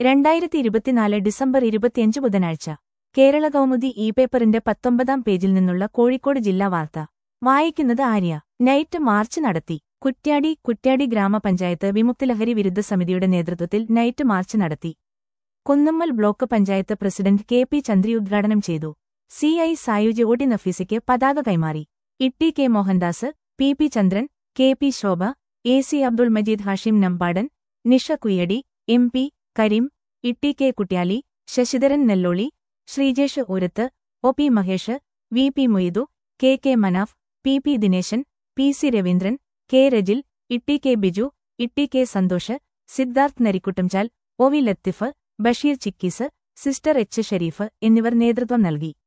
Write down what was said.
രണ്ടായിരത്തി ഇരുപത്തിനാല് ഡിസംബർ ഇരുപത്തിയഞ്ച് ബുധനാഴ്ച കേരള കൗമുദി ഇ പേപ്പറിന്റെ പത്തൊമ്പതാം പേജിൽ നിന്നുള്ള കോഴിക്കോട് ജില്ലാ വാർത്ത വായിക്കുന്നത് ആര്യ നൈറ്റ് മാർച്ച് നടത്തി കുറ്റ്യാടി കുറ്റ്യാടി ഗ്രാമപഞ്ചായത്ത് വിമുക്തിലഹരി വിരുദ്ധ സമിതിയുടെ നേതൃത്വത്തിൽ നൈറ്റ് മാർച്ച് നടത്തി Kunnamal block panchayat president K P Chandri ഉദ്ഘാടനം ചെയ്തു സി ഐ സായുജ് ഓടി നഫീസയ്ക്ക് പതാക കൈമാറി Itti K Mohandas P P Chandran K P Shobha A C Abdul Majeed Hashim Nambadan Nisha Kuyyadi M P Kareem Itti K Kutyali Sasidharan Nelloli Sreejesh Urath O P Mahesh V P Moidu K K Manaf P P Dineshan P C Raveendran K Rajil Itti K Biju Itti K Santhosh Siddharth Narikkuttamchal O V Lathif Basheer ചിക്കീസ് sister H Shareef എന്നിവർ നേതൃത്വം നൽകി